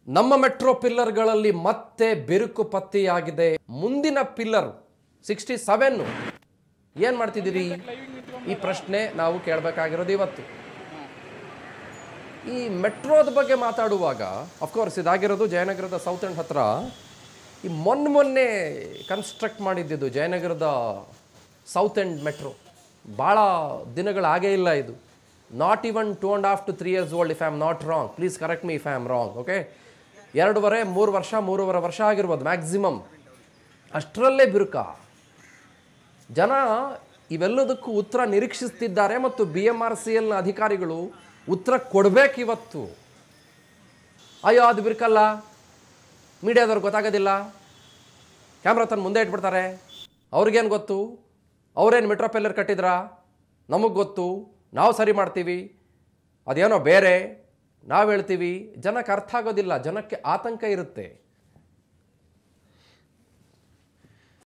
ನಮ್ಮ ಮೆಟ್ರೋ ಪಿಲ್ಲರ್ಗಳಲ್ಲಿ ಮತ್ತೆ ಬಿರುಕು ಪತ್ತೆಯಾಗಿದೆ ಮುಂದಿನ ಪಿಲ್ಲರ್ ಸಿಕ್ಸ್ಟಿ ಸೆವೆನ್ ಏನು ಮಾಡ್ತಿದ್ದೀರಿ ಈ ಪ್ರಶ್ನೆ ನಾವು ಕೇಳಬೇಕಾಗಿರೋದು ಇವತ್ತು ಈ ಮೆಟ್ರೋದ ಬಗ್ಗೆ ಮಾತಾಡುವಾಗ ಅಫ್ಕೋರ್ಸ್ ಇದಾಗಿರೋದು ಜಯನಗರದ ಸೌತ್ ಎಂಡ್ ಹತ್ರ ಈ ಮೊನ್ನೆ ಮೊನ್ನೆ ಕನ್ಸ್ಟ್ರಕ್ಟ್ ಮಾಡಿದ್ದಿದ್ದು ಜಯನಗರದ ಸೌತ್ ಎಂಡ್ ಮೆಟ್ರೋ ಭಾಳ ದಿನಗಳಾಗೇ ಇಲ್ಲ ಇದು not even two and half to three years old if I am not wrong please correct me if I am wrong okay ಎರಡೂವರೆ ಮೂರು ವರ್ಷ ಮೂರುವರೆ ವರ್ಷ ಆಗಿರ್ಬೋದು ಮ್ಯಾಕ್ಸಿಮಮ್ ಅಷ್ಟರಲ್ಲೇ ಬಿರುಕ ಜನ ಇವೆಲ್ಲದಕ್ಕೂ ಉತ್ತರ ನಿರೀಕ್ಷಿಸ್ತಿದ್ದಾರೆ ಮತ್ತು ಬಿ ಎಮ್ ಆರ್ ಸಿ ಎಲ್ನ ಅಧಿಕಾರಿಗಳು ಉತ್ತರ ಕೊಡಬೇಕಿವತ್ತು ಅಯ್ಯೋ ಅದು ಬಿರುಕಲ್ಲ ಮೀಡಿಯಾದವ್ರಿಗೆ ಗೊತ್ತಾಗೋದಿಲ್ಲ ಕ್ಯಾಮ್ರಾ ತಂದು ಮುಂದೆ ಇಟ್ಬಿಡ್ತಾರೆ ಅವ್ರಿಗೇನು ಗೊತ್ತು ಅವ್ರೇನು ಮೆಟ್ರೋ ಪೆಲ್ಲರ್ ಕಟ್ಟಿದ್ರಾ ನಮಗೆ ಗೊತ್ತು ನಾವು ಸರಿ ಮಾಡ್ತೀವಿ ಅದೇನೋ ಬೇರೆ ನಾವು ಹೇಳ್ತೀವಿ ಜನಕ್ಕೆ ಅರ್ಥ ಆಗೋದಿಲ್ಲ ಜನಕ್ಕೆ ಆತಂಕ ಇರುತ್ತೆ